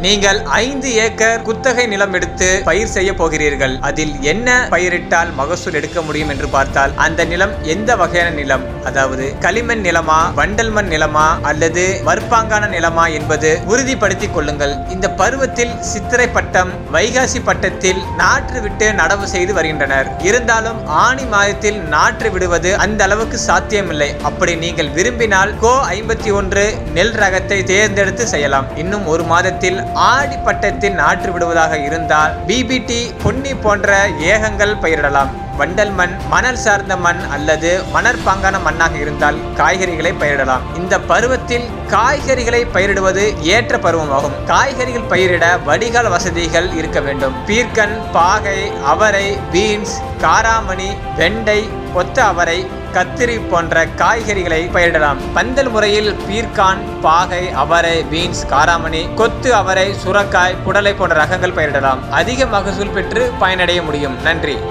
நீங்கள் ஐந்து ஏக்கர் குத்தகை நிலம் எடுத்து பயிர் செய்ய போகிறீர்கள் அதில் என்ன பயிரிட்டால் மகசூல் எடுக்க முடியும் என்று பார்த்தால் அந்த நிலம் எந்த வகையான நிலம் அதாவது களிமண் நிலமா வண்டல் மண் நிலமா அல்லது மறுப்பாங்கான நிலமா என்பது உறுதிப்படுத்திக் கொள்ளுங்கள் இந்த பருவத்தில் சித்திரை பட்டம் வைகாசி பட்டத்தில் நாற்று விட்டு நடவு செய்து வருகின்றனர் இருந்தாலும் ஆணி மாதத்தில் நாற்று விடுவது அந்த அளவுக்கு சாத்தியமில்லை அப்படி நீங்கள் விரும்பினால் கோ ஐம்பத்தி ஒன்று நெல் ரகத்தை தேர்ந்தெடுத்து செய்யலாம் இன்னும் ஒரு மாதத்தில் ஆடி பட்டத்தில் நாற்று விடுவதாக இருந்தால் பிபிடி பொன்னி போன்ற ஏகங்கள் பயிரிடலாம் வண்டல் மண் மணல் சார்ந்த மண் அல்லது மணற்பாங்கான மண்ணாக இருந்தால் காய்கறிகளை பயிரிடலாம் இந்த பருவத்தில் காய்கறிகளை பயிரிடுவது ஏற்ற பருவமாகும் காய்கறிகள் பயிரிட வடிகால் வசதிகள் இருக்க வேண்டும் பீர்க்கன் பாகை அவரை பீன்ஸ் காராமணி வெண்டை கொத்த அவரை கத்திரி போன்ற காய்கறிகளை பயிரிடலாம் பந்தல் முறையில் பீர்க்கான் பாகை அவரை பீன்ஸ் காராமணி கொத்து அவரை சுரக்காய் புடலை போன்ற ரகங்கள் பயிரிடலாம் அதிக மகசூல் பெற்று பயனடைய முடியும் நன்றி